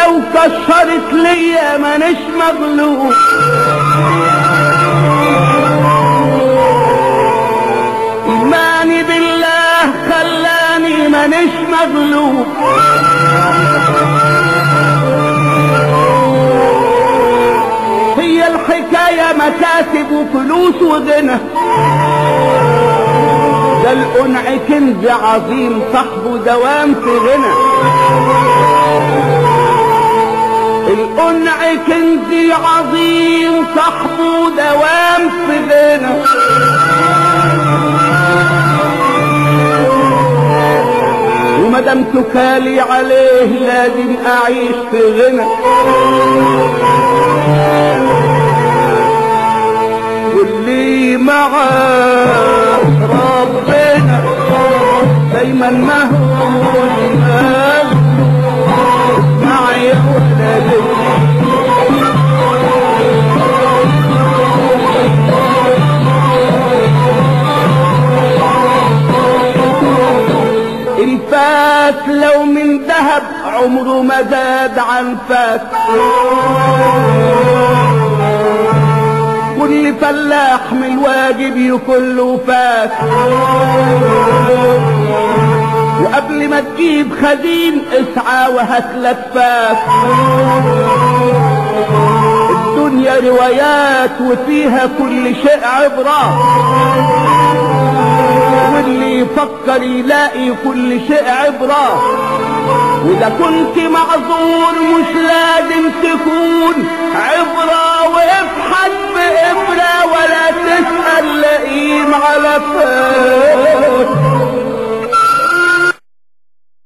لو كشرت ليا مانيش مغلوب إيماني بالله خلاني مانيش مغلوب هي الحكاية مكاسب وفلوس وغنى ده القنع كنز عظيم صاحبه دوام في غنى القنع كنز عظيم صاحبه دوام في غنى ومدام تكالي عليه لازم اعيش في غنى واللي معاه ربنا دايما ما هو معي ولدي الفاس لو من ذهب عمره ما زاد عن فاس كل فلاح من الواجب يكون له فاس وقبل ما تجيب خزين اسعى وهاتلك فاس الدنيا روايات وفيها كل شيء عبره واللي يفكر يلاقي كل شيء عبرة وإذا كنت معذور مش لازم تكون عبرة وافحت بإبرة ولا تسأل لئيم على فات